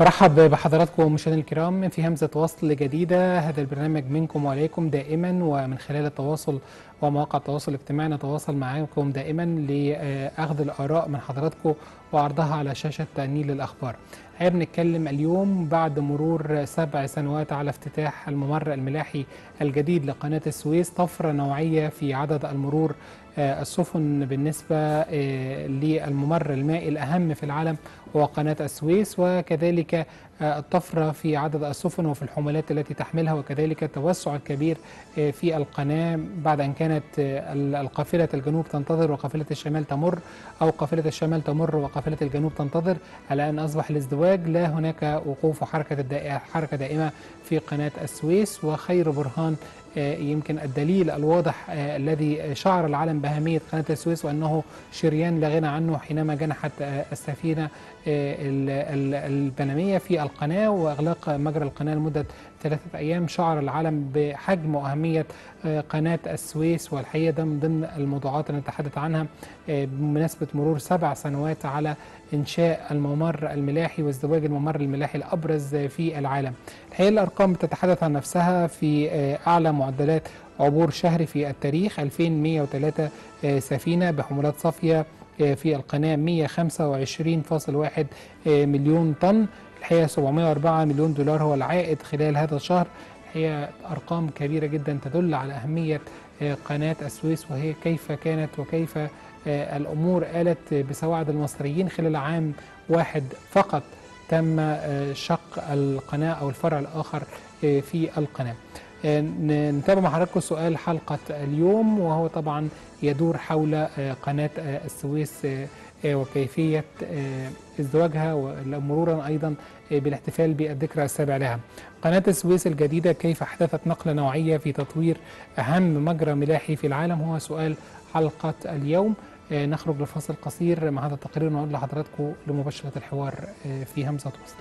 برحب بحضراتكم مشاهدينا الكرام في همزة وصل جديدة هذا البرنامج منكم وعليكم دائما ومن خلال التواصل ومواقع التواصل الاجتماعي نتواصل معاكم دائما لأخذ الآراء من حضراتكم وعرضها على شاشة نيل الأخبار احنا بنتكلم اليوم بعد مرور سبع سنوات على افتتاح الممر الملاحي الجديد لقناة السويس طفرة نوعية في عدد المرور السفن بالنسبة للممر المائي الأهم في العالم هو قناة السويس وكذلك الطفرة في عدد السفن وفي الحملات التي تحملها وكذلك التوسع الكبير في القناة بعد أن كانت القافلة الجنوب تنتظر وقافلة الشمال تمر أو قافلة الشمال تمر وقافلة الجنوب تنتظر على أن أصبح الازدواج لا هناك وقوف وحركة حركة دائمة في قناة السويس وخير برهان يمكن الدليل الواضح الذي شعر العالم بأهمية قناة السويس وأنه شريان لا غنى عنه حينما جنحت السفينة البنمية في القناة وإغلاق مجرى القناة لمدة ثلاثة أيام شعر العالم بحجم وأهمية قناة السويس والحقيقة ده من ضمن الموضوعات اللي نتحدث عنها بمناسبة مرور سبع سنوات على إنشاء الممر الملاحي وازدواج الممر الملاحي الأبرز في العالم الحقيقة الأرقام بتتحدث عن نفسها في أعلى معدلات عبور شهري في التاريخ 2103 سفينة بحمولات صافية في القناة 125.1 مليون طن الحقيقة 704 مليون دولار هو العائد خلال هذا الشهر هي أرقام كبيرة جدا تدل على أهمية قناة السويس وهي كيف كانت وكيف الأمور آلت بسواعد المصريين خلال عام واحد فقط تم شق القناة أو الفرع الآخر في القناة نتابع مع حضراتكم سؤال حلقة اليوم وهو طبعا يدور حول قناة السويس وكيفية ازدواجها ومرورا أيضا بالاحتفال بالذكرى السابع لها قناة السويس الجديدة كيف أحدثت نقلة نوعية في تطوير أهم مجرى ملاحي في العالم هو سؤال حلقة اليوم نخرج لفاصل قصير مع هذا التقرير ونعود لحضراتكم لمباشرة الحوار في همزة وصل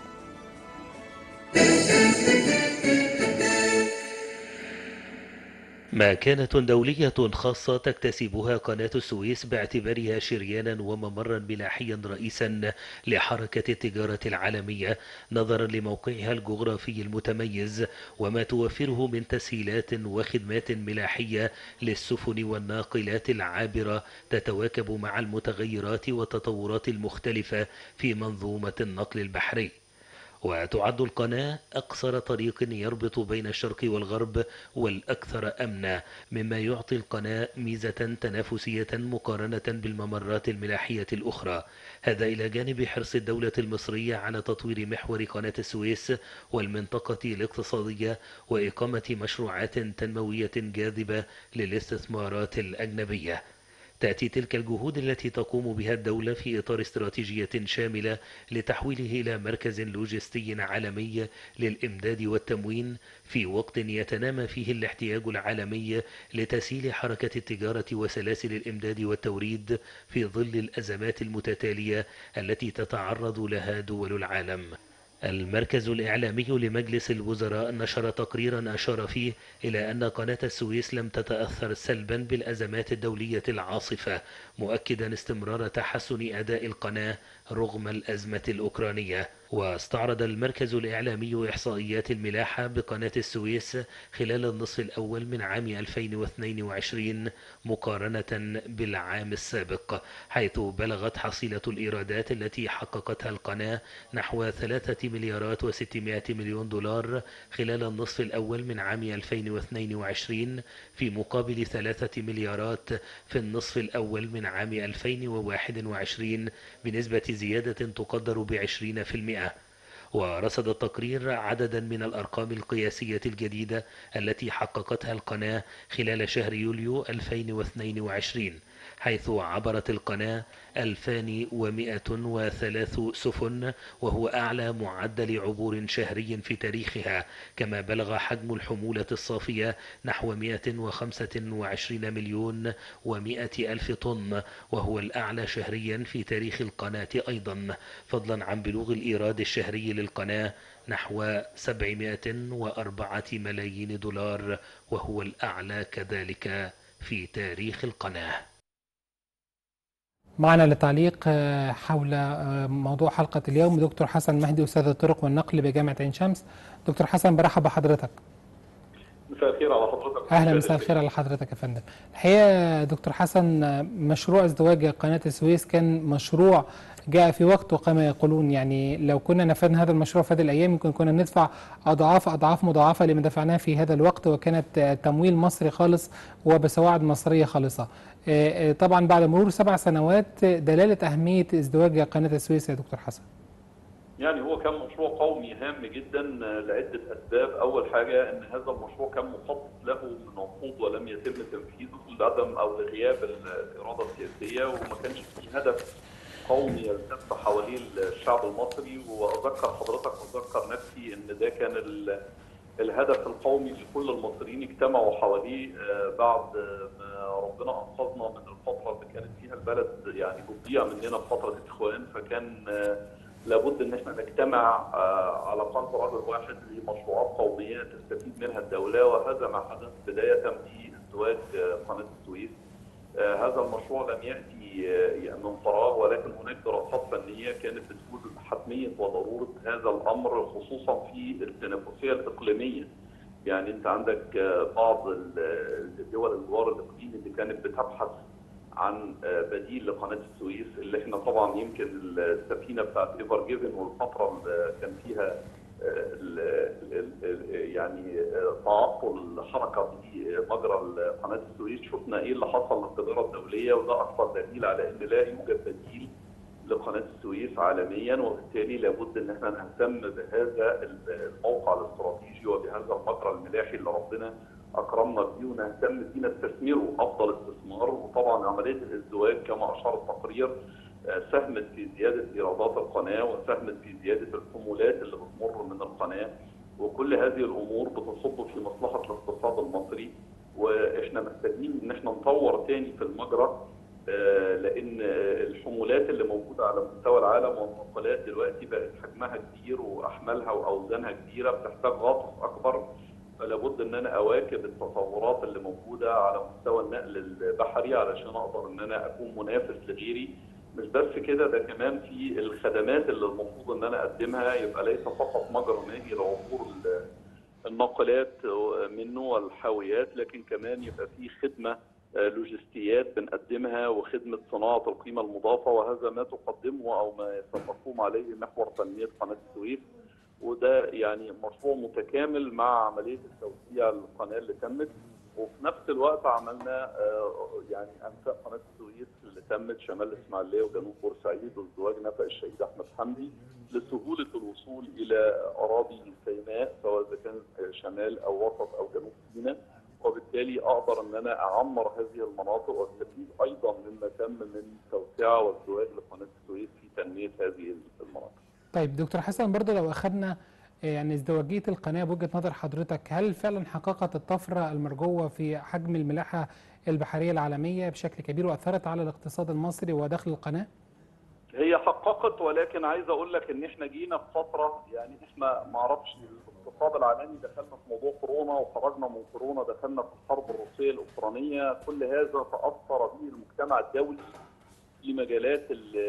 مكانة دولية خاصة تكتسبها قناة السويس باعتبارها شريانا وممرا ملاحيا رئيسا لحركة التجارة العالمية نظرا لموقعها الجغرافي المتميز وما توفره من تسهيلات وخدمات ملاحية للسفن والناقلات العابرة تتواكب مع المتغيرات والتطورات المختلفة في منظومة النقل البحري وتعد القناة أقصر طريق يربط بين الشرق والغرب والأكثر أمنا مما يعطي القناة ميزة تنافسية مقارنة بالممرات الملاحية الأخرى هذا إلى جانب حرص الدولة المصرية على تطوير محور قناة السويس والمنطقة الاقتصادية وإقامة مشروعات تنموية جاذبة للاستثمارات الأجنبية تأتي تلك الجهود التي تقوم بها الدولة في إطار استراتيجية شاملة لتحويله إلى مركز لوجستي عالمي للإمداد والتموين في وقت يتنامى فيه الاحتياج العالمي لتسهيل حركة التجارة وسلاسل الإمداد والتوريد في ظل الأزمات المتتالية التي تتعرض لها دول العالم. المركز الإعلامي لمجلس الوزراء نشر تقريرا أشار فيه إلى أن قناة السويس لم تتأثر سلبا بالأزمات الدولية العاصفة مؤكدا استمرار تحسن أداء القناة رغم الأزمة الأوكرانية واستعرض المركز الإعلامي إحصائيات الملاحة بقناة السويس خلال النصف الأول من عام 2022 مقارنة بالعام السابق حيث بلغت حصيلة الإيرادات التي حققتها القناة نحو 3 مليارات و600 مليون دولار خلال النصف الأول من عام 2022 في مقابل 3 مليارات في النصف الأول من عام 2021 بنسبة زيادة تقدر بعشرين في المئة ورصد التقرير عددا من الأرقام القياسية الجديدة التي حققتها القناة خلال شهر يوليو 2022 حيث عبرت القناة 2103 سفن وهو أعلى معدل عبور شهري في تاريخها كما بلغ حجم الحمولة الصافية نحو 125 مليون و100 ألف طن وهو الأعلى شهريا في تاريخ القناة أيضا فضلا عن بلوغ الإيراد الشهري للقناة نحو 704 ملايين دولار وهو الأعلى كذلك في تاريخ القناه معنا للتعليق حول موضوع حلقة اليوم دكتور حسن مهدي أستاذ الطرق والنقل بجامعة عين شمس دكتور حسن برحب بحضرتك مساء الخير على حضرتك اهلا مساء الخير على حضرتك يا فندم الحقيقه دكتور حسن مشروع ازدواج قناه السويس كان مشروع جاء في وقته كما يقولون يعني لو كنا نفذنا هذا المشروع في هذه الايام يمكن كنا ندفع اضعاف اضعاف مضاعفه لما دفعناه في هذا الوقت وكانت تمويل مصري خالص وبسواعد مصريه خالصه طبعا بعد مرور سبع سنوات دلاله اهميه ازدواج قناه السويس يا دكتور حسن يعني هو كان مشروع قومي هام جدا لعده اسباب، اول حاجه ان هذا المشروع كان مخطط له من عقود ولم يتم تنفيذه لعدم او لغياب الاراده السياسيه وما كانش في هدف قومي يلتف حواليه الشعب المصري واذكر حضرتك واذكر نفسي ان ده كان الهدف القومي لكل المصريين اجتمعوا حواليه بعد ما ربنا انقذنا من الفتره اللي كانت فيها البلد يعني بتضيع مننا في فتره الاخوان فكان لابد ان احنا نجتمع على قلب رجل واحد لمشروعات قوميه تستفيد منها الدوله وهذا ما حدث بدايه بازدواج قناه السويس. هذا المشروع لم ياتي من فراغ ولكن هناك دراسات فنيه كانت بتقول حتميه وضروره هذا الامر خصوصا في التنافسيه الاقليميه. يعني انت عندك بعض الدول الجوار الاقليمي اللي كانت بتبحث عن بديل لقناه السويس اللي احنا طبعا يمكن السفينه بتاعت ايفر جيفن والفتره اللي كان فيها ال ال يعني تعطل الحركه في مجرى قناه السويس شفنا ايه اللي حصل للتجاره الدوليه وده اكبر دليل على ان لا يوجد بديل لقناه السويس عالميا وبالتالي لابد ان احنا نهتم بهذا الموقع الاستراتيجي وبهذا المجرى الملاحي اللي ربنا اكرمنا بيه ونهتم بيه نستثمره افضل استثمار وطبعا عمليه الازدواج كما اشار التقرير ساهمت في زياده ايرادات القناه وساهمت في زياده الحمولات اللي بتمر من القناه وكل هذه الامور بتصب في مصلحه الاقتصاد المصري واحنا محتاجين ان احنا نطور تاني في المجرى لان الحمولات اللي موجوده على مستوى العالم والنقلات دلوقتي بقت حجمها كبير واحمالها واوزانها كبيره بتحتاج غطس اكبر فلا بد ان انا اواكب التطورات اللي موجوده على مستوى النقل البحري علشان اقدر ان انا اكون منافس لغيري مش بس كده ده كمان في الخدمات اللي المفروض ان انا اقدمها يبقى ليس فقط مجرى ماهي لعبور الناقلات منه والحاويات لكن كمان يبقى في خدمه لوجستيات بنقدمها وخدمه صناعه القيمه المضافه وهذا ما تقدمه او ما يتفقون عليه محور تنميه قناه السويس وده يعني مشروع متكامل مع عمليه التوسيع للقناه اللي تمت وفي نفس الوقت عملنا يعني انفاق قناه السويس اللي تمت شمال الاسماعيليه وجنوب بورسعيد وازدواج نفق الشهيد احمد حمدي لسهوله الوصول الى اراضي سيناء سواء اذا كان شمال او وسط او جنوب سيناء وبالتالي اقدر ان انا اعمر هذه المناطق واستفيد ايضا مما تم من توسعه وازدواج لقناه السويس في تنميه هذه المناطق. طيب دكتور حسن برضه لو اخذنا يعني ازدواجيه القناه بوجهه نظر حضرتك هل فعلا حققت الطفره المرجوه في حجم الملاحه البحريه العالميه بشكل كبير واثرت على الاقتصاد المصري ودخل القناه؟ هي حققت ولكن عايز اقول لك ان احنا جينا في فتره يعني احنا ما اعرفش الاقتصاد العالمي دخلنا في موضوع كورونا وخرجنا من كورونا دخلنا في الحرب الروسيه الاوكرانيه كل هذا تاثر به المجتمع الدولي في مجالات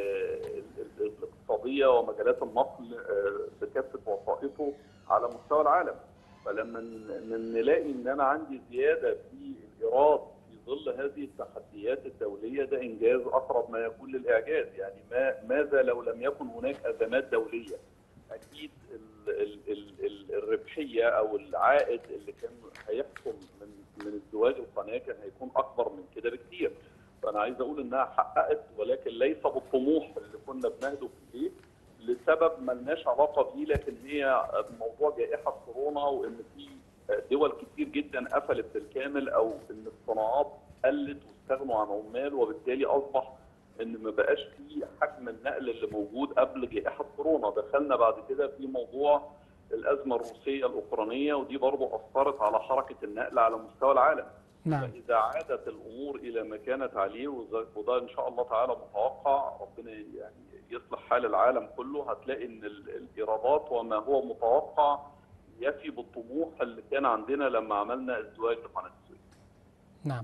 الاقتصاديه ومجالات النقل بكافه وسائطه على مستوى العالم فلما نلاقي ان انا عندي زياده في الايراد في ظل هذه التحديات الدوليه ده انجاز اقرب ما يكون للاعجاز يعني ما ماذا لو لم يكن هناك ازمات دوليه اكيد ال ال ال ال الربحيه او العائد اللي كان هيحصل من من ازدواج القناه كان هيكون اكبر من كده بكثير فانا عايز اقول انها حققت ولكن ليس بالطموح اللي كنا بنهدف اليه لسبب ملناش علاقه بيه لكن هي موضوع جائحه كورونا وان في دول كتير جدا قفلت بالكامل او ان الصناعات قلت واستغنوا عن عمال وبالتالي اصبح ان ما بقاش في حجم النقل اللي موجود قبل جائحه كورونا دخلنا بعد كده في موضوع الازمه الروسيه الاوكرانيه ودي برضه اثرت على حركه النقل على مستوى العالم نعم. فاذا عادت الامور الى ما كانت عليه وده ان شاء الله تعالى متوقع ربنا يعني يصلح حال العالم كله هتلاقي ان الايرادات وما هو متوقع يفي بالطموح اللي كان عندنا لما عملنا ازدواج لقناه السويس. نعم.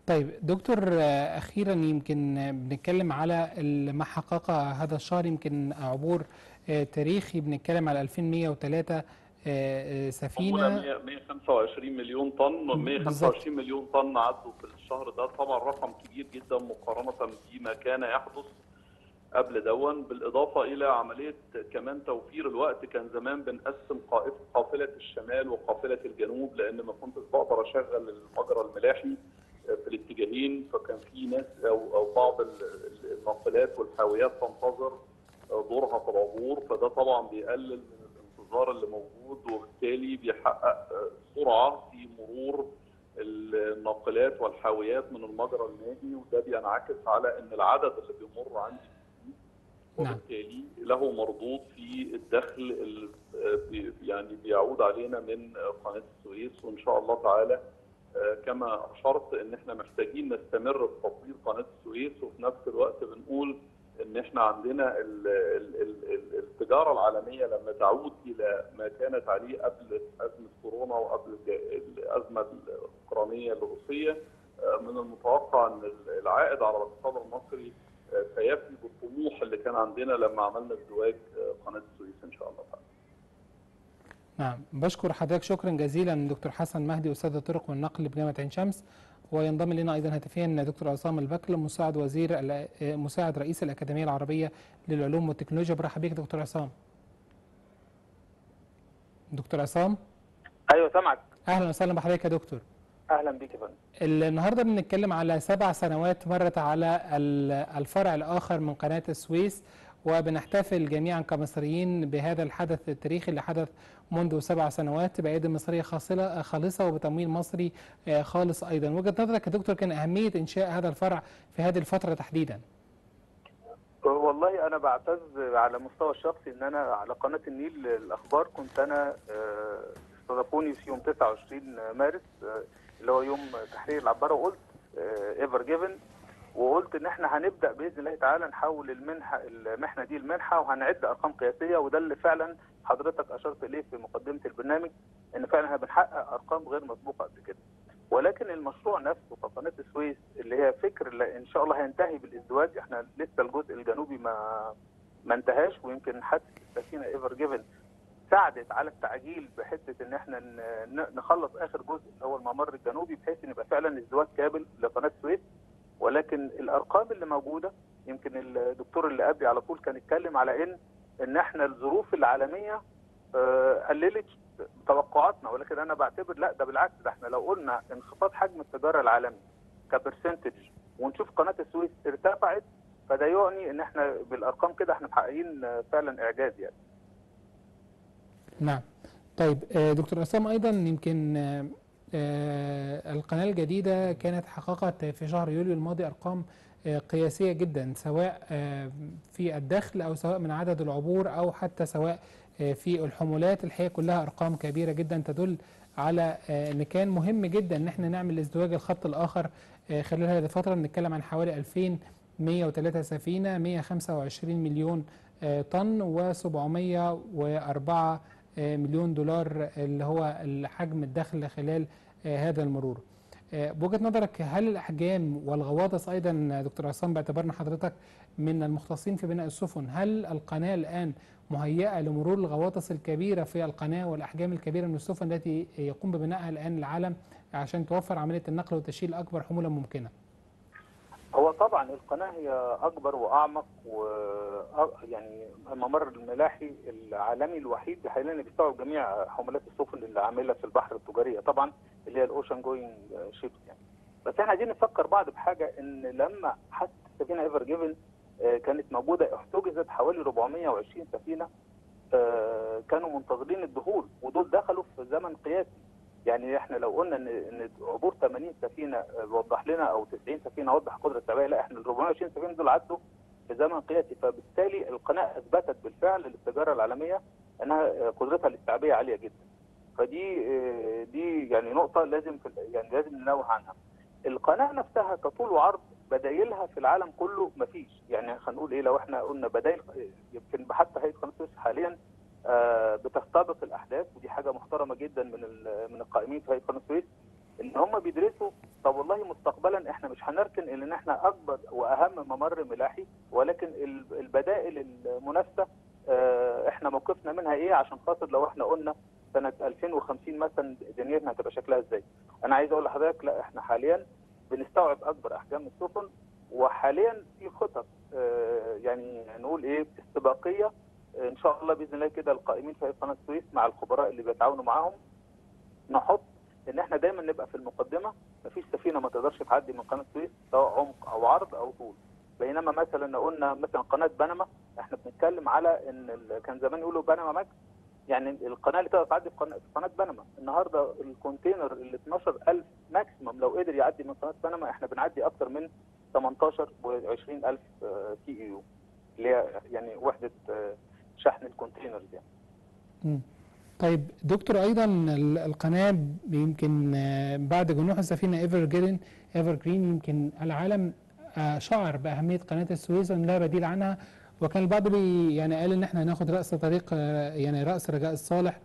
طيب دكتور آه، اخيرا يمكن آه، بنتكلم على ال- ما حقق هذا الشهر يمكن عبور آه، تاريخي بنتكلم على 2103 آه، آه، قنبله سفينه 100 125 مليون طن بالظبط. 125 مليون طن عدوا في الشهر ده طبعا رقم كبير جدا مقارنه بما كان يحدث قبل دون بالاضافه الى عمليه كمان توفير الوقت كان زمان بنقسم قائف- قافله الشمال وقافله الجنوب لان ما كنتش بقدر اشغل المجرى الملاحي في الاتجاهين فكان في ناس او او بعض ال- ال- الناقلات والحاويات تنتظر دورها في العبور فده طبعا بيقلل من الانتظار اللي موجود وبالتالي بيحقق سرعه في مرور الناقلات والحاويات من المجرى المائي وده بينعكس على ان العدد اللي بيمر عندي بيزيد نعم. وبالتالي له مردود في الدخل اللي بي- يعني بيعود علينا من قناه السويس وان شاء الله تعالى آه، كما اشرت ان احنا محتاجين نستمر في تطوير قناه السويس وفي نفس الوقت بنقول ان احنا عندنا ال ال ال ال التجاره العالميه لما تعود الى ما كانت عليه قبل ازمه كورونا وقبل الج- الازمه الاوكرانيه الروسيه آه، من المتوقع ان العائد على الاقتصاد المصري آه، سيفي بالطموح اللي كان عندنا لما عملنا ازدواج آه، قناه السويس ان شاء الله تعالى. نعم بشكر حضرتك شكرا جزيلا دكتور حسن مهدي استاذ الطرق والنقل بجامعه عين شمس وينضم لنا ايضا هاتفيا دكتور عصام البكل مساعد وزير ال- آه، مساعد رئيس الاكاديميه العربيه للعلوم والتكنولوجيا برحب بيك دكتور عصام دكتور عصام ايوه سامعك اهلا وسهلا بحضرتك يا دكتور اهلا بيك يا فندم النهارده بنتكلم على سبع سنوات مرت على ال- الفرع الاخر من قناه السويس وبنحتفل جميعا كمصريين بهذا الحدث التاريخي اللي حدث منذ سبع سنوات بأيدي مصرية خاصلة خالصة وبتمويل مصري آه، خالص أيضا وجهة نظرك يا دكتور كان أهمية إنشاء هذا الفرع في هذه الفترة تحديدا والله انا بعتز على مستوى الشخصي ان انا على قناه النيل الاخبار كنت انا آه، استضافوني في يوم 29 مارس آه، اللي هو يوم تحرير العباره وقلت ايفر جيفن وقلت ان احنا هنبدا باذن الله تعالى نحول المنحه المحنه دي لمنحه وهنعد ارقام قياسيه وده اللي فعلا حضرتك اشرت اليه في مقدمه البرنامج ان فعلا احنا بنحقق ارقام غير مسبوقه قبل كده ولكن المشروع نفسه في قناه السويس اللي هي فكر اللي ان شاء الله هينتهي بالازدواج احنا لسه الجزء الجنوبي ما ما انتهاش ويمكن حادثه السفينه ايفر جيفن ساعدت على التعجيل بحته ان احنا ن- ن- نخلص اخر جزء اللي هو الممر الجنوبي بحيث ان يبقى فعلا ازدواج كامل لقناه السويس ولكن الارقام اللي موجوده يمكن الدكتور اللي قبلي على طول كان اتكلم على ان ان احنا الظروف العالميه آه، قللت توقعاتنا ولكن انا بعتبر لا ده بالعكس ده احنا لو قلنا انخفاض حجم التجاره العالمي كبرسنتج ونشوف قناه السويس ارتفعت فده يعني ان احنا بالارقام كده احنا محققين آه، فعلا اعجاز يعني نعم طيب آه، دكتور عصام أيضا يمكن آه، آه، القناة الجديدة كانت حققت في شهر يوليو الماضي أرقام آه، قياسية جدا سواء آه، في الدخل أو سواء من عدد العبور أو حتى سواء آه، في الحمولات الحقيقة كلها أرقام كبيرة جدا تدل على آه، ان كان مهم جدا ان احنا نعمل ازدواج الخط الاخر آه، خلال هذه الفتره بنتكلم عن حوالي 2103 سفينه 125 مليون آه، طن و704 مليون دولار اللي هو حجم الدخل خلال آه، هذا المرور آه، بوجهه نظرك هل الاحجام والغواضص ايضا دكتور عصام باعتبارنا حضرتك من المختصين في بناء السفن هل القناه الان مهيئه لمرور الغواطس الكبيره في القناه والاحجام الكبيره من السفن التي يقوم ببنائها الان العالم عشان توفر عمليه النقل وتشيل اكبر حموله ممكنه هو طبعا القناه هي اكبر واعمق و يعني الممر الملاحي العالمي الوحيد حاليا اللي بيستوعب جميع حملات السفن اللي عامله في البحر التجاريه طبعا اللي هي الاوشن جوينج شيبس يعني بس احنا عايزين نفكر بعض بحاجه ان لما حتى السفينه ايفر جيفن كانت موجوده احتجزت حوالي 420 سفينه آه، كانوا منتظرين الدخول ودول دخلوا في زمن قياسي يعني احنا لو قلنا ان ان عبور 80 سفينه آه، وضح لنا او 90 سفينه وضح قدره التعبئه لا احنا ال 420 سفينه دول عدوا في زمن قياسي فبالتالي القناه اثبتت بالفعل للتجاره العالميه انها آه، قدرتها الاستيعابيه عاليه جدا فدي آه، دي يعني نقطه لازم في ال- يعني لازم ننوه عنها القناه نفسها كطول وعرض بدايلها في العالم كله مفيش يعني هنقول ايه لو احنا قلنا بدايل يمكن حتى هيئه قناه السويس حاليا آه، بتستبق الاحداث ودي حاجه محترمه جدا من ال- من القائمين في هيئه قناه السويس ان هم بيدرسوا طب والله مستقبلا احنا مش هنركن الى ان احنا اكبر واهم ممر ملاحي ولكن ال- البدائل المنافسه آه، احنا موقفنا منها ايه عشان خاطر لو احنا قلنا سنه 2050 مثلا دنيتنا هتبقى شكلها ازاي انا عايز اقول لحضرتك لا احنا حاليا بنستوعب اكبر احجام السفن وحاليا في خطط آه، يعني نقول ايه استباقيه آه، ان شاء الله باذن الله كده القائمين في قناه السويس مع الخبراء اللي بيتعاونوا معاهم نحط ان احنا دايما نبقى في المقدمه مفيش سفينه ما تقدرش تعدي من قناه السويس سواء عمق او عرض او طول بينما مثلا لو قلنا مثلا قناه بنما احنا بنتكلم على ان ال- كان زمان يقولوا بنما ماكس يعني القناه اللي تقدر تعدي في قناه في قناه بنما النهارده الكونتينر ال 12000 ماكسيمم لو قدر يعدي من قناه بنما احنا بنعدي اكتر من 18 و 20000 تي اي يو اللي هي يعني وحده آه، شحن الكونتينرز يعني مم. طيب دكتور ايضا ال- القناه يمكن آه، بعد جنوح السفينه ايفر جرين ايفر جرين يمكن العالم آه، شعر باهميه قناه السويس وان لا بديل عنها وكان البعض بي يعني قال ان احنا هناخد راس طريق آه، يعني راس رجاء الصالح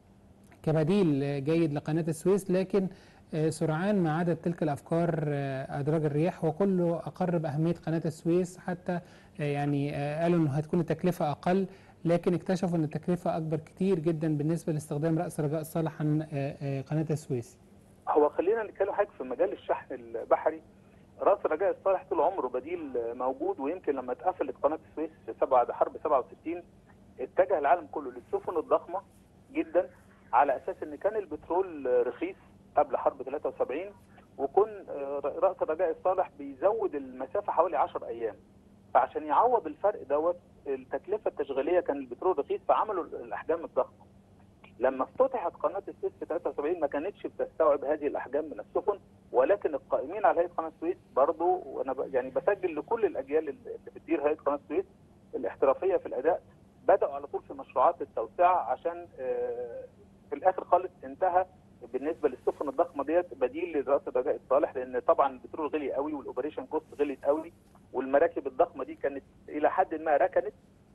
كبديل آه، جيد لقناه السويس لكن آه، سرعان ما عادت تلك الافكار آه، ادراج الرياح وكله اقر باهميه قناه السويس حتى آه، يعني آه، قالوا انه هتكون التكلفه اقل لكن اكتشفوا ان التكلفه اكبر كتير جدا بالنسبه لاستخدام راس رجاء الصالح عن آه، آه، قناه السويس. هو خلينا نتكلم حاجه في مجال الشحن البحري راس رجاء الصالح طول عمره بديل موجود ويمكن لما اتقفلت قناه السويس في بعد حرب 67 اتجه العالم كله للسفن الضخمه جدا على اساس ان كان البترول رخيص قبل حرب 73 وكن آه، راس رجاء الصالح بيزود المسافه حوالي 10 ايام فعشان يعوض الفرق دوت التكلفه التشغيليه كان البترول رخيص فعملوا الاحجام الضخمه لما افتتحت قناه السويس في 73 ما كانتش بتستوعب هذه الاحجام من السفن ولكن القائمين على هيئه قناه السويس برضو وانا ب- يعني بسجل لكل الاجيال اللي بتدير هيئه قناه السويس الاحترافيه في الاداء بداوا على طول في مشروعات التوسعه عشان آه، في الاخر خالص انتهى بالنسبه للسفن الضخمه ديت بديل لراس الرجاء الصالح لان طبعا البترول غلي قوي والاوبريشن كوست غليت قوي والمراكب الضخمه دي كانت الى حد ما ركنت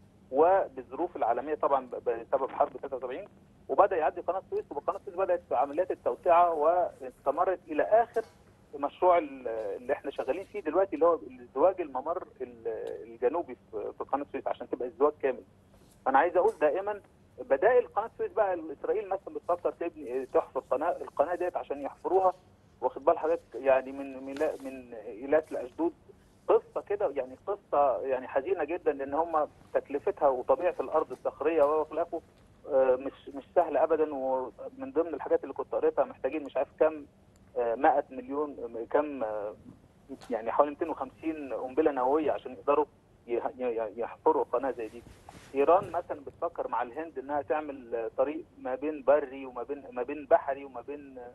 وبالظروف العالميه طبعا ب- بسبب حرب 73 وبدا يعدي قناه السويس وقناه السويس بدات في عمليات التوسعه واستمرت الى اخر مشروع ال- اللي احنا شغالين فيه دلوقتي اللي هو ازدواج الممر ال- الجنوبي في في قناه السويس عشان تبقى ازدواج كامل. فانا عايز اقول دائما بدائل قناه السويس بقى اسرائيل مثلا بتفكر تبني تحفر قناه القناه ديت عشان يحفروها واخد بال حضرتك يعني من من من ايلات لاشدود قصه كده يعني قصه يعني حزينه جدا لان هم تكلفتها وطبيعه الارض الصخريه وخلافه آه، مش مش سهله ابدا ومن ضمن الحاجات اللي كنت قريتها محتاجين مش عارف كم آه، 100 مليون آه، كم آه، يعني حوالي 250 قنبله نوويه عشان يقدروا يه- ي- يحفروا قناه زي دي. ايران مثلا بتفكر مع الهند انها تعمل آه، طريق ما بين بري وما بين ما بين بحري وما بين آه،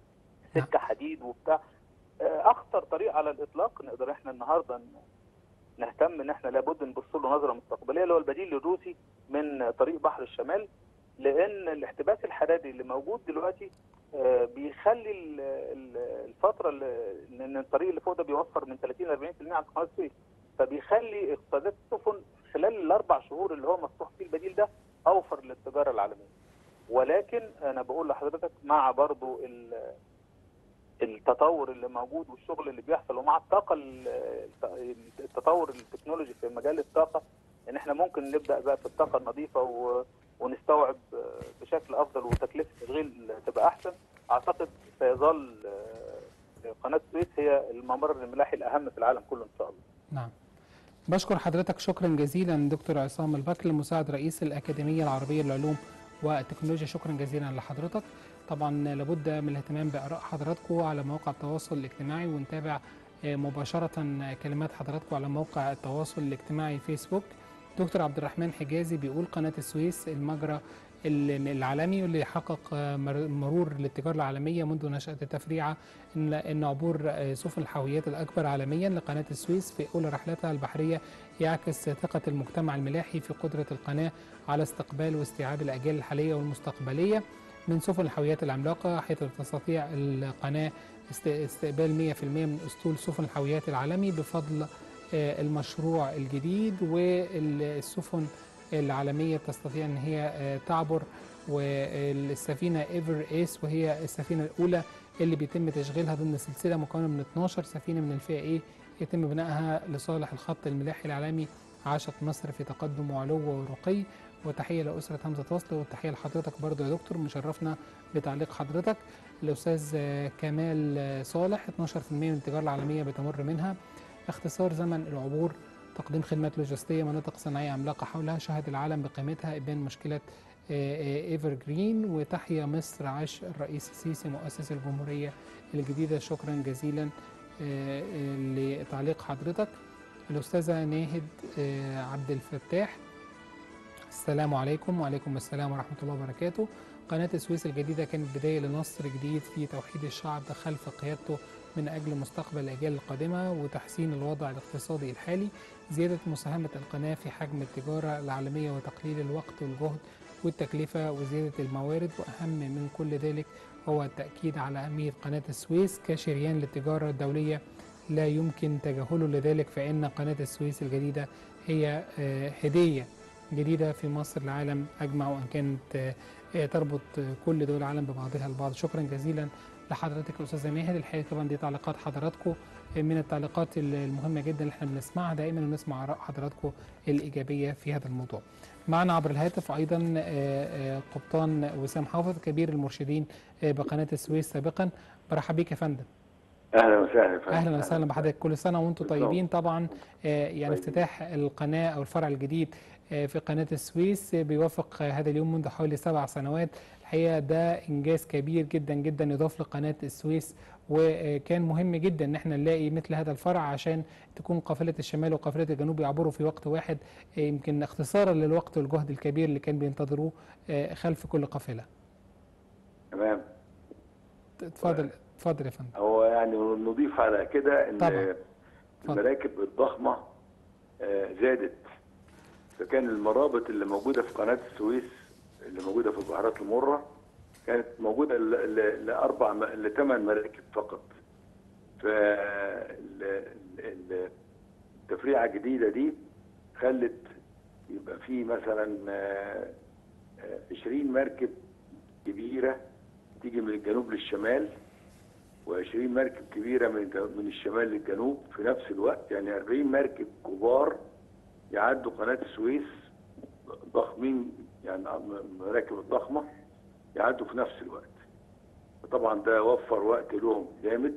سكه حديد وبتاع آه، اخطر طريق على الاطلاق نقدر احنا النهارده ن- نهتم ان احنا لابد نبص له نظره مستقبليه اللي هو البديل الروسي من طريق بحر الشمال لان الاحتباس الحراري اللي موجود دلوقتي آه، بيخلي ال- ال- الفتره اللي- لان الطريق اللي فوق ده بيوفر من 30 ل 40% عن قناه السويس فبيخلي اقتصادات السفن خلال الاربع شهور اللي هو مفتوح فيه البديل ده اوفر للتجاره العالميه ولكن انا بقول لحضرتك مع برضو ال- التطور اللي موجود والشغل اللي بيحصل ومع الطاقه ال- التطور التكنولوجي في مجال الطاقه ان احنا ممكن نبدا بقى في الطاقه النظيفه و- ونستوعب بشكل افضل وتكلفه التشغيل تبقى احسن اعتقد سيظل قناه السويس هي الممر الملاحي الاهم في العالم كله ان شاء الله نعم. بشكر حضرتك شكرا جزيلا دكتور عصام البكر مساعد رئيس الأكاديمية العربية للعلوم والتكنولوجيا شكرا جزيلا لحضرتك طبعا لابد من الاهتمام بآراء حضراتكم على مواقع التواصل الاجتماعي ونتابع آه، مباشرة كلمات حضراتكم على موقع التواصل الاجتماعي فيسبوك دكتور عبد الرحمن حجازي بيقول قناة السويس المجرى ال- العالمي واللي حقق آه، مر- مرور للتجارة العالمية منذ نشأة التفريعة إن إن عبور آه، سفن الحاويات الأكبر عالميا لقناة السويس في أولى رحلتها البحرية يعكس ثقة المجتمع الملاحي في قدرة القناة على استقبال واستيعاب الأجيال الحالية والمستقبلية من سفن الحاويات العملاقة حيث تستطيع القناة است- استقبال 100% من أسطول سفن الحاويات العالمي بفضل آه، المشروع الجديد والسفن العالمية تستطيع أن هي آه، تعبر والسفينه ايفر ايس وهي السفينه الاولى اللي بيتم تشغيلها ضمن سلسله مكونه من 12 سفينه من الفئه ايه يتم بنائها لصالح الخط الملاحي العالمي عاشت مصر في تقدم وعلو ورقي وتحيه لاسره همزه وصل وتحيه لحضرتك برضو يا دكتور مشرفنا بتعليق حضرتك الاستاذ آه، كمال آه، صالح 12% من التجاره العالميه بتمر منها اختصار زمن العبور تقديم خدمات لوجستيه مناطق صناعيه عملاقه حولها شهد العالم بقيمتها ابان مشكله ايفر جرين وتحيا مصر عاش الرئيس السيسي مؤسس الجمهوريه الجديده شكرا جزيلا آه، آه، لتعليق حضرتك الاستاذه ناهد آه، عبد الفتاح السلام عليكم وعليكم السلام ورحمه الله وبركاته قناه السويس الجديده كانت بدايه لنصر جديد في توحيد الشعب خلف قيادته من اجل مستقبل الاجيال القادمه وتحسين الوضع الاقتصادي الحالي زياده مساهمه القناه في حجم التجاره العالميه وتقليل الوقت والجهد والتكلفه وزياده الموارد واهم من كل ذلك هو التاكيد على اهميه قناه السويس كشريان للتجاره الدوليه لا يمكن تجاهله لذلك فان قناه السويس الجديده هي آه، هديه جديده في مصر العالم اجمع وان كانت آه، تربط كل دول العالم ببعضها البعض شكرا جزيلا لحضرتك يا استاذه ماهر الحقيقه طبعا دي تعليقات حضراتكم من التعليقات المهمه جدا اللي احنا بنسمعها دائما ونسمع اراء حضراتكم الايجابيه في هذا الموضوع. معنا عبر الهاتف ايضا آه، آه، قبطان وسام حافظ كبير المرشدين آه، بقناه السويس سابقا برحب بيك يا فندم. اهلا وسهلا يا فندم. اهلا وسهلا بحضرتك كل سنه وانتم كل سنة. طيبين طبعا آه، يعني طيبين. افتتاح القناه او الفرع الجديد آه، في قناه السويس آه، بيوافق آه، هذا اليوم منذ حوالي سبع سنوات الحقيقه ده انجاز كبير جدا جدا يضاف لقناه السويس وكان مهم جدا ان احنا نلاقي مثل هذا الفرع عشان تكون قافله الشمال وقافله الجنوب يعبروا في وقت واحد آه، يمكن اختصارا للوقت والجهد الكبير اللي كان بينتظروه آه، خلف كل قافله تمام اتفضل اتفضل يا فندم هو يعني نضيف على كده ان طبعا. اتفضل. المراكب الضخمه آه، زادت فكان المرابط اللي موجوده في قناه السويس اللي موجوده في البحيرات المره كانت موجوده ل- ل- لاربع م- لثمان مراكب فقط فالتفريعه الجديده دي خلت يبقى في مثلا آه، آه، 20 مركب كبيره تيجي من الجنوب للشمال و20 مركب كبيره من الج- من الشمال للجنوب في نفس الوقت يعني 40 مركب كبار يعدوا قناه السويس ضخمين يعني المراكب الضخمه يعدوا في نفس الوقت طبعا ده وفر وقت لهم جامد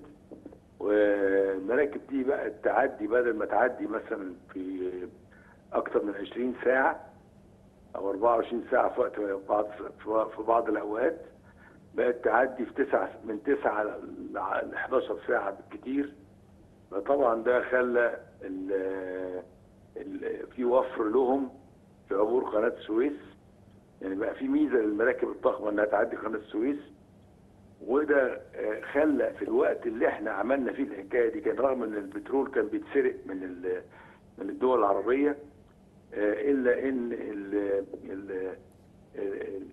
والمراكب دي بقى تعدي بدل ما تعدي مثلا في اكتر من 20 ساعه او 24 ساعه في وقت بعض في بعض الاوقات بقت تعدي في تسعة من 9 ل 11 ساعه بالكتير فطبعا ده خلى ال- ال- في وفر لهم في عبور قناه السويس يعني بقى في ميزه للمراكب الضخمه انها تعدي قناه السويس وده آه، خلى في الوقت اللي احنا عملنا فيه الحكايه دي كان رغم ان البترول كان بيتسرق من ال- من الدول العربيه آه، الا ان ال ال ال-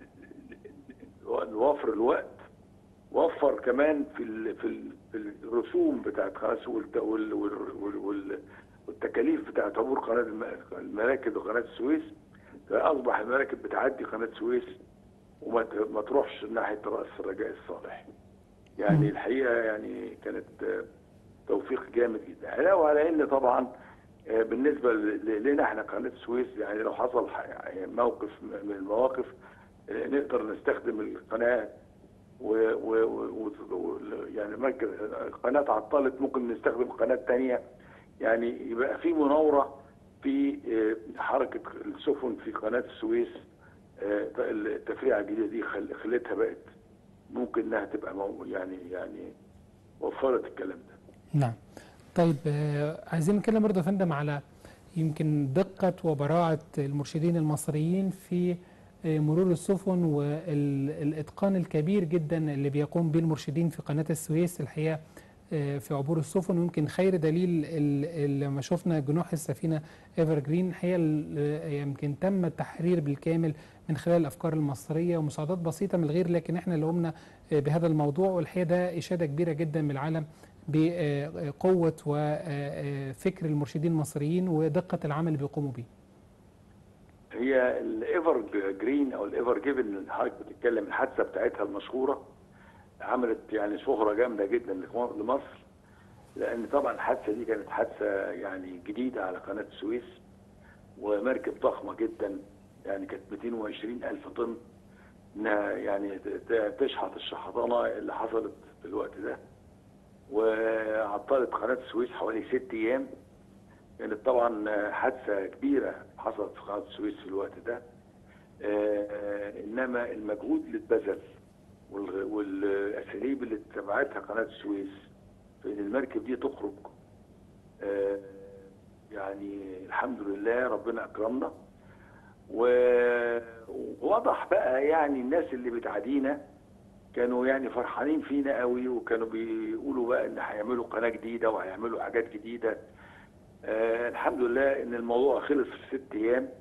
ال- وفر الوقت وفر كمان في ال في ال في الرسوم بتاعت قناه السويس والت- وال- وال- وال- وال- والتكاليف بتاعت عبور قناه الم- المراكب وقناه السويس فاصبح المراكب بتعدي قناه السويس وما ت- ما تروحش ناحيه راس الرجاء الصالح. يعني الحقيقه يعني كانت آه، توفيق جامد جدا علاوه على ان طبعا آه، بالنسبه ل- لنا احنا قناه السويس يعني لو حصل ح- يعني موقف من المواقف آه، نقدر نستخدم القناه و, و, و, و يعني ممكن القناه اتعطلت ممكن نستخدم قناه تانية يعني يبقى في مناوره في آه، حركه السفن في قناه السويس آه، التفريعه الجديده دي خل- خلتها بقت ممكن انها تبقى مو- يعني يعني وفرت الكلام ده نعم طيب آه، عايزين نتكلم برضه يا فندم على يمكن دقة وبراعة المرشدين المصريين في آه، مرور السفن والإتقان الكبير جدا اللي بيقوم به المرشدين في قناة السويس الحقيقة آه، في عبور السفن ويمكن خير دليل ال- ال- لما شفنا جنوح السفينة ايفر جرين الحقيقة ال- يمكن تم التحرير بالكامل من خلال الأفكار المصرية ومساعدات بسيطة من الغير لكن احنا اللي قمنا آه، بهذا الموضوع والحقيقة ده إشادة كبيرة جدا من العالم بقوة وفكر المرشدين المصريين ودقة العمل اللي بيقوموا بيه هي الايفر جرين او الايفر جيفن اللي حضرتك بتتكلم الحادثه بتاعتها المشهوره عملت يعني شهره جامده جدا لمصر لان طبعا الحادثه دي كانت حادثه يعني جديده على قناه السويس ومركب ضخمه جدا يعني كانت 220 الف طن انها يعني تشحط الشحطانه اللي حصلت في الوقت ده وعطلت قناه السويس حوالي ست ايام كانت يعني طبعا حادثه كبيره حصلت في قناه السويس في الوقت ده آه انما المجهود اللي اتبذل والاساليب اللي اتبعتها قناه السويس في ان المركب دي تخرج آه يعني الحمد لله ربنا اكرمنا ووضح بقى يعني الناس اللي بتعادينا كانوا يعني فرحانين فينا قوي وكانوا بيقولوا بقى ان هيعملوا قناه جديده وهيعملوا حاجات جديده آه الحمد لله ان الموضوع خلص في ست ايام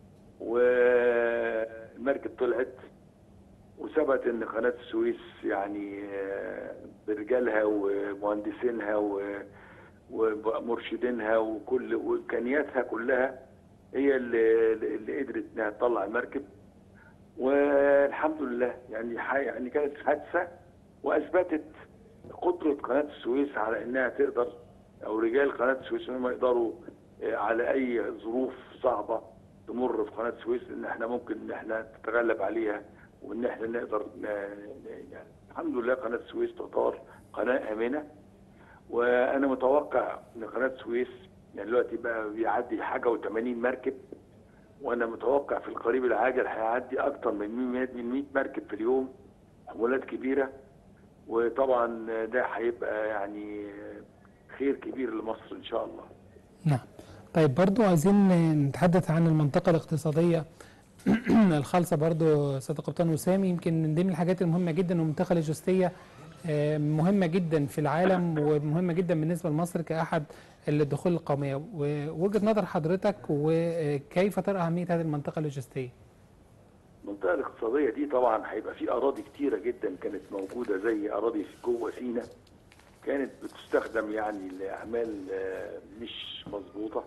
والمركب طلعت وثبت ان قناه السويس يعني آه برجالها ومهندسينها ومرشدينها وكل وامكانياتها كلها هي اللي, اللي قدرت انها تطلع المركب والحمد لله يعني يعني كانت حادثه واثبتت قدره قناه السويس على انها تقدر او رجال قناه السويس انهم يقدروا على اي ظروف صعبه تمر في قناه السويس ان احنا ممكن ان احنا نتغلب عليها وان احنا نقدر يعني الحمد لله قناه السويس تعتبر قناه امنه وانا متوقع ان قناه السويس يعني دلوقتي بقى بيعدي حاجه و80 مركب وانا متوقع في القريب العاجل هيعدي اكتر من 100 من 100 مركب في اليوم حمولات كبيره وطبعا ده هيبقى يعني خير كبير لمصر ان شاء الله. نعم. طيب برضو عايزين نتحدث عن المنطقه الاقتصاديه الخالصه برضو سيد القبطان وسام يمكن من ضمن الحاجات المهمه جدا والمنطقه اللوجستيه مهمه جدا في العالم ومهمه جدا بالنسبه لمصر كاحد الدخول القوميه ووجهه نظر حضرتك وكيف ترى اهميه هذه المنطقه اللوجستيه؟ المنطقه الاقتصاديه دي طبعا هيبقى في اراضي كتيره جدا كانت موجوده زي اراضي جوه سينا كانت بتستخدم يعني لاعمال مش مظبوطه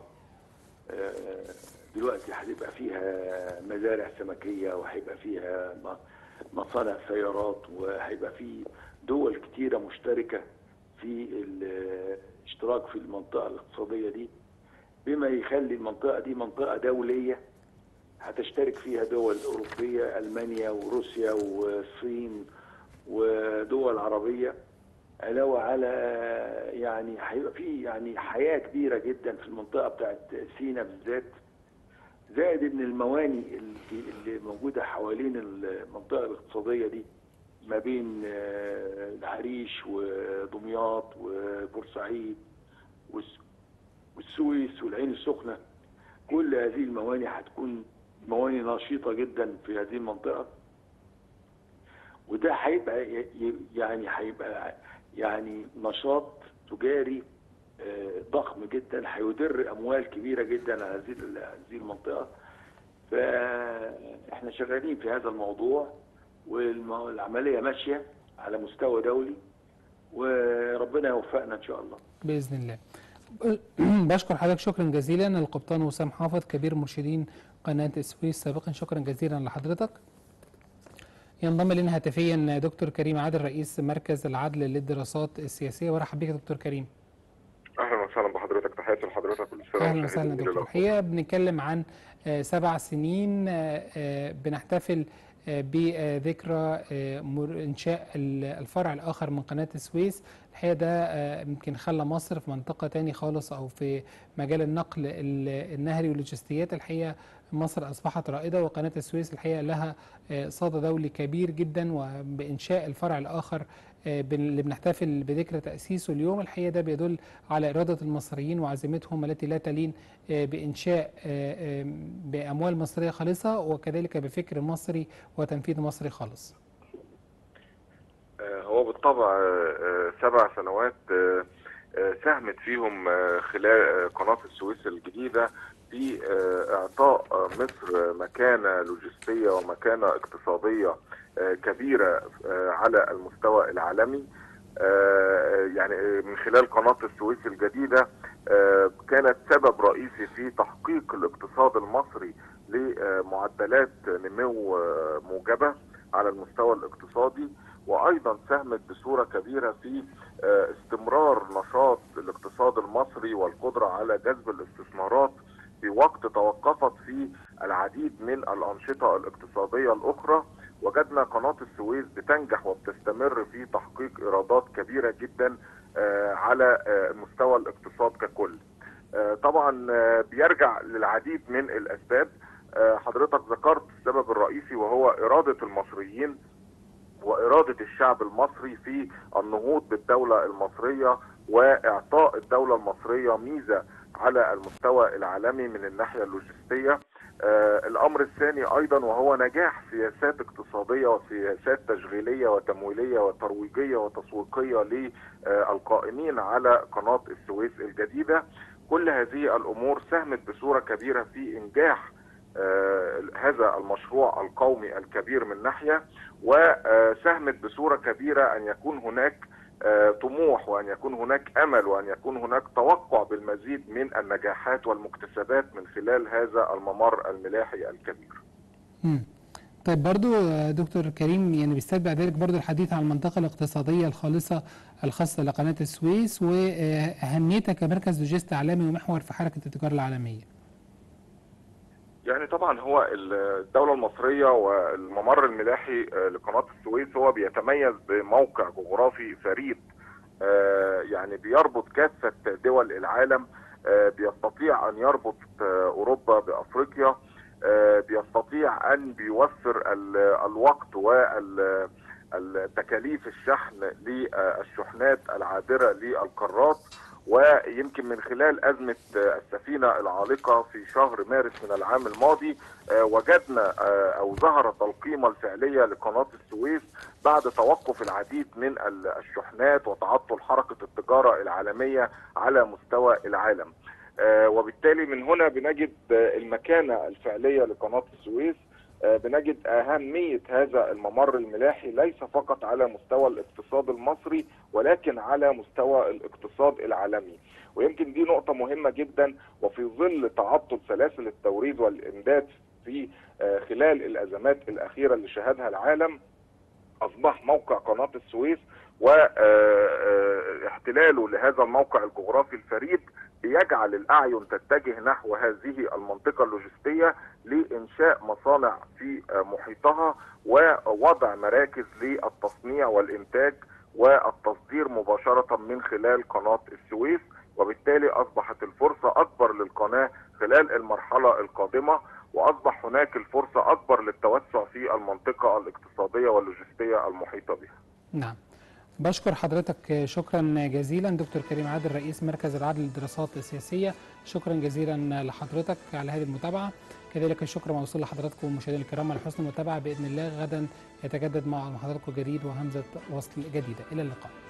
دلوقتي هتبقى فيها مزارع سمكيه وهيبقى فيها مصانع سيارات وهيبقى في دول كتيره مشتركه في الاشتراك في المنطقه الاقتصاديه دي بما يخلي المنطقه دي منطقه دوليه هتشترك فيها دول اوروبيه المانيا وروسيا والصين ودول عربيه علاوه على يعني هيبقى في يعني حياه كبيره جدا في المنطقه بتاعت سينا بالذات زائد ان المواني اللي موجوده حوالين المنطقه الاقتصاديه دي ما بين العريش ودمياط وبورسعيد والسويس والعين السخنه كل هذه المواني هتكون مواني نشيطه جدا في هذه المنطقه وده هيبقى يعني هيبقى يعني نشاط تجاري ضخم جدا هيدر اموال كبيره جدا على هذه هذه المنطقه فاحنا شغالين في هذا الموضوع والعمليه ماشيه على مستوى دولي وربنا يوفقنا ان شاء الله باذن الله بشكر حضرتك شكرا جزيلا القبطان وسام حافظ كبير مرشدين قناه السويس سابقا شكرا جزيلا لحضرتك ينضم لنا هاتفيا دكتور كريم عادل رئيس مركز العدل للدراسات السياسيه ورحب بك دكتور كريم اهلا وسهلا بحضرتك تحياتي لحضرتك كل اهلا وسهلا دكتور الحقيقه بنتكلم عن سبع سنين بنحتفل بذكرى انشاء الفرع الاخر من قناه السويس الحقيقه ده يمكن خلى مصر في منطقه تاني خالص او في مجال النقل النهري واللوجستيات الحقيقه مصر اصبحت رائده وقناه السويس الحقيقه لها صدى دولي كبير جدا وبانشاء الفرع الاخر اللي بنحتفل بذكرى تاسيسه اليوم الحقيقه ده بيدل على اراده المصريين وعزيمتهم التي لا تلين بانشاء باموال مصريه خالصه وكذلك بفكر مصري وتنفيذ مصري خالص. هو بالطبع سبع سنوات ساهمت فيهم خلال قناه السويس الجديده في اعطاء مصر مكانه لوجستيه ومكانه اقتصاديه كبيره على المستوى العالمي يعني من خلال قناه السويس الجديده كانت سبب رئيسي في تحقيق الاقتصاد المصري لمعدلات نمو موجبه على المستوى الاقتصادي وايضا ساهمت بصوره كبيره في استمرار نشاط الاقتصاد المصري والقدره على جذب الاستثمارات في وقت توقفت فيه العديد من الانشطه الاقتصاديه الاخرى وجدنا قناه السويس بتنجح وبتستمر في تحقيق ايرادات كبيره جدا على مستوى الاقتصاد ككل. طبعا بيرجع للعديد من الاسباب حضرتك ذكرت السبب الرئيسي وهو اراده المصريين واراده الشعب المصري في النهوض بالدوله المصريه واعطاء الدوله المصريه ميزه على المستوى العالمي من الناحيه اللوجستيه آه الامر الثاني ايضا وهو نجاح سياسات اقتصاديه وسياسات تشغيليه وتمويليه وترويجيه وتسويقيه للقائمين على قناه السويس الجديده كل هذه الامور ساهمت بصوره كبيره في انجاح آه هذا المشروع القومي الكبير من ناحيه وساهمت بصوره كبيره ان يكون هناك آه طموح وان يكون هناك امل وان يكون هناك توقع بالمزيد من النجاحات والمكتسبات من خلال هذا الممر الملاحي الكبير. مم. طيب برضو دكتور كريم يعني بيستتبع ذلك برضو الحديث عن المنطقة الاقتصادية الخالصة الخاصة لقناة السويس وأهميتها كمركز لوجستي عالمي ومحور في حركة التجارة العالمية. يعني طبعا هو الدولة المصرية والممر الملاحي لقناة السويس هو بيتميز بموقع جغرافي فريد يعني بيربط كافة دول العالم بيستطيع أن يربط أوروبا بأفريقيا بيستطيع أن بيوفر الوقت والتكاليف الشحن للشحنات العابرة للقارات ويمكن من خلال أزمة السفينة العالقة في شهر مارس من العام الماضي وجدنا أو ظهرت القيمة الفعلية لقناة السويس بعد توقف العديد من الشحنات وتعطل حركة التجارة العالمية على مستوى العالم وبالتالي من هنا بنجد المكانة الفعلية لقناة السويس بنجد أهمية هذا الممر الملاحي ليس فقط على مستوى الاقتصاد المصري ولكن على مستوى الاقتصاد العالمي ويمكن دي نقطة مهمة جدا وفي ظل تعطل سلاسل التوريد والإمداد في خلال الأزمات الأخيرة اللي شهدها العالم أصبح موقع قناة السويس واحتلاله لهذا الموقع الجغرافي الفريد بيجعل الأعين تتجه نحو هذه المنطقة اللوجستية لإنشاء مصانع في محيطها ووضع مراكز للتصنيع والإنتاج والتصدير مباشرة من خلال قناة السويس وبالتالي أصبحت الفرصة أكبر للقناة خلال المرحلة القادمة وأصبح هناك الفرصة أكبر للتوسع في المنطقة الاقتصادية واللوجستية المحيطة بها نعم بشكر حضرتك شكرا جزيلا دكتور كريم عادل رئيس مركز العدل للدراسات السياسية شكرا جزيلا لحضرتك على هذه المتابعة كذلك الشكر موصول لحضراتكم مشاهدينا الكرام على حسن المتابعة بإذن الله غدا يتجدد مع حضراتكم جديد وهمزة وصل جديدة إلى اللقاء